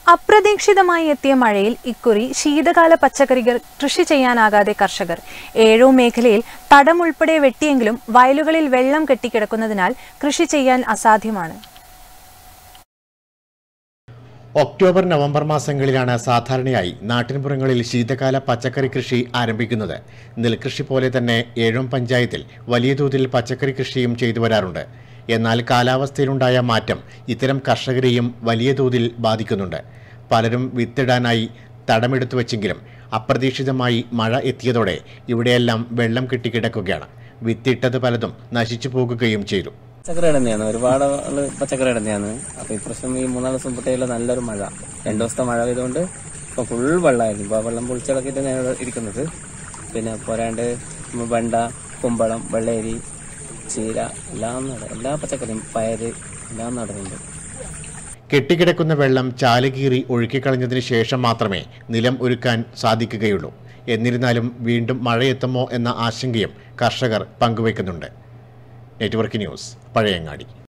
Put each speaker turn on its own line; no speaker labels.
അപ്രതീക്ഷിതമായി എത്തിയ മഴയിൽ ഇക്കുറി ശീതകാല പച്ചക്കറികൾ കൃഷി ചെയ്യാനാകാതെ കർഷകർ ഏഴോ മേഖലയിൽ തടം ഉൾപ്പെടെ വെട്ടിയെങ്കിലും വയലുകളിൽ വെള്ളം കെട്ടിക്കിടക്കുന്നതിനാൽ കൃഷി ചെയ്യാൻ അസാധ്യമാണ്
ഒക്ടോബർ നവംബർ മാസങ്ങളിലാണ് സാധാരണയായി നാട്ടിൻപുറങ്ങളിൽ ശീതകാല പച്ചക്കറി കൃഷി ആരംഭിക്കുന്നത് നെൽകൃഷി പോലെ തന്നെ ഏഴും പഞ്ചായത്തിൽ വലിയ തോതിൽ പച്ചക്കറി കൃഷിയും ചെയ്തു വരാറുണ്ട് എന്നാൽ കാലാവസ്ഥയിലുണ്ടായ മാറ്റം ഇത്തരം കർഷകരെയും വലിയ തോതിൽ ബാധിക്കുന്നുണ്ട് പലരും വിത്തിടാനായി തടമെടുത്തു വച്ചെങ്കിലും അപ്രതീക്ഷിതമായി മഴ എത്തിയതോടെ ഇവിടെയെല്ലാം വെള്ളം കെട്ടിക്കിടക്കുകയാണ് വിത്തിട്ടത് പലതും നശിച്ചു പോകുകയും ചെയ്തു
പച്ചക്കറി തന്നെയാണ് ഒരുപാട് ആള് പച്ചക്കറി തന്നെയാണ് അപ്പൊ ഇപ്രാവശ്യം ഈ മൂന്നാല് ദിവസം തൊട്ടേയുള്ള നല്ലൊരു മഴ രണ്ടു ദിവസത്തെ മഴ പെയ്തുകൊണ്ട് ഇപ്പൊ ഫുൾ വെള്ളമായിരുന്നു ഇപ്പൊ ആ വെള്ളം പൊളിച്ചിളക്കിട്ട് ഞാൻ ഇവിടെ ഇരിക്കുന്നത് പിന്നെ പോരാണ്ട് വെണ്ട കുമ്പളം വെള്ളേരി ചീര എല്ലാം നട എല്ലാ പച്ചക്കറിയും പയറ് എല്ലാം നടുന്നുണ്ട്
കെട്ടിക്കിടക്കുന്ന വെള്ളം ചാലുകീറി ഒഴുക്കിക്കളഞ്ഞതിന് ശേഷം മാത്രമേ നിലം ഒരുക്കാൻ സാധിക്കുകയുള്ളൂ എന്നിരുന്നാലും വീണ്ടും മഴയെത്തുമോ എന്ന ആശങ്കയും കർഷകർ പങ്കുവയ്ക്കുന്നുണ്ട് നെറ്റ്വർക്ക് ന്യൂസ് പഴയങ്ങാടി